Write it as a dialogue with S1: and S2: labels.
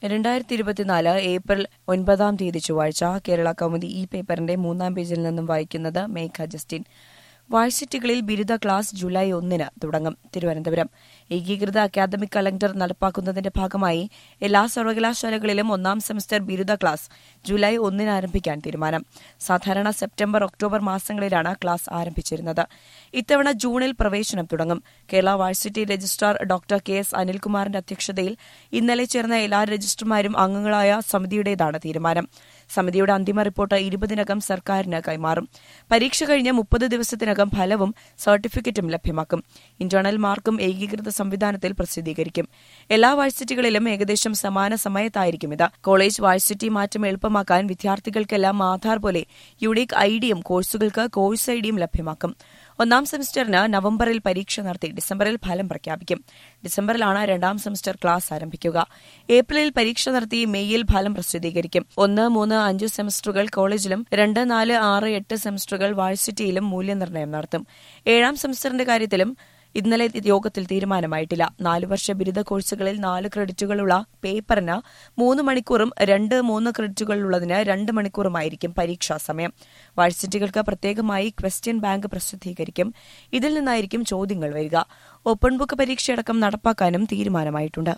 S1: രണ്ടായിരത്തി ഇരുപത്തിനാല് ഏപ്രിൽ ഒൻപതാം തീയതി ചൊവ്വാഴ്ച കേരള കൗമുദി ഈ പേപ്പറിന്റെ മൂന്നാം പേജിൽ നിന്നും വായിക്കുന്നത് മേഘ ജസ്റ്റിൻ വാഴ്സിറ്റികളിൽ ബിരുദ ക്ലാസ് ജൂലൈ ഒന്നിന് തുടങ്ങും തിരുവനന്തപുരം ഏകീകൃത അക്കാദമിക് കലണ്ടർ നടപ്പാക്കുന്നതിന്റെ ഭാഗമായി എല്ലാ സർവകലാശാലകളിലും ഒന്നാം സെമസ്റ്റർ ബിരുദ ക്ലാസ് ജൂലൈ ഒന്നിന് ആരംഭിക്കാൻ തീരുമാനം സാധാരണ സെപ്റ്റംബർ ഒക്ടോബർ മാസങ്ങളിലാണ് ക്ലാസ് ആരംഭിച്ചിരുന്നത് ഇത്തവണ ജൂണിൽ പ്രവേശനം തുടങ്ങും Kerala varsity registrar doctor K S അനിൽകുമാറിന്റെ അധ്യക്ഷതയിൽ ഇന്നലെ ചേർന്ന എല്ലാ രജിസ്ട്രർമാരും അംഗങ്ങളായ സമിതിയുടേതാണ് തീരുമാനം സമിതിയുടെ അന്തിമ റിപ്പോർട്ട് ഇരുപതിനകം സർക്കാരിന് കൈമാറും പരീക്ഷ കഴിഞ്ഞ് മുപ്പത് ദിവസത്തിനകം ഫലവും സർട്ടിഫിക്കറ്റും ലഭ്യമാക്കും ഇന്റേണൽ മാർക്കും ഏകീകൃത സംവിധാനത്തിൽ പ്രസിദ്ധീകരിക്കും എല്ലാ വാഴ്സിറ്റികളിലും ഏകദേശം സമാന സമയത്തായിരിക്കും ഇത് കോളേജ് വാഴ്സിറ്റി മാറ്റം എളുപ്പമാക്കാൻ വിദ്യാർത്ഥികൾക്കെല്ലാം ആധാർ പോലെ യുണീക് ഐഡിയും കോഴ്സുകൾക്ക് കോഴ്സ് ഐഡിയും ലഭ്യമാക്കും ഒന്നാം സെമസ്റ്ററിന് നവംബറിൽ പരീക്ഷ നടത്തി ഡിസംബറിൽ ഫലം പ്രഖ്യാപിക്കും ഡിസംബറിലാണ് രണ്ടാം സെമസ്റ്റർ ക്ലാസ് ആരംഭിക്കുക ഏപ്രിലിൽ പരീക്ഷ നടത്തി മെയ്യിൽ ഫലം പ്രസിദ്ധീകരിക്കും ഒന്ന് മൂന്ന് അഞ്ച് സെമസ്റ്ററുകൾ കോളേജിലും രണ്ട് നാല് ആറ് എട്ട് സെമസ്റ്ററുകൾ വാഴ്സിറ്റിയിലും മൂല്യനിർണ്ണയം നടത്തും ഏഴാം സെമസ്റ്ററിന്റെ കാര്യത്തിലും ഇന്നലെ യോഗത്തിൽ തീരുമാനമായിട്ടില്ല നാലു വർഷ ബിരുദ കോഴ്സുകളിൽ നാല് ക്രെഡിറ്റുകളുള്ള പേപ്പറിന് മൂന്ന് മണിക്കൂറും രണ്ട് മൂന്ന് ക്രെഡിറ്റുകളുള്ളതിന് രണ്ട് മണിക്കൂറുമായിരിക്കും പരീക്ഷാ സമയം വാഴ്സിറ്റികൾക്ക് പ്രത്യേകമായി ക്വസ്റ്റ്യൻ ബാങ്ക് പ്രസിദ്ധീകരിക്കും ഇതിൽ നിന്നായിരിക്കും ചോദ്യങ്ങൾ വരിക ഓപ്പൺ ബുക്ക് പരീക്ഷയടക്കം നടപ്പാക്കാനും തീരുമാനമായിട്ടുണ്ട്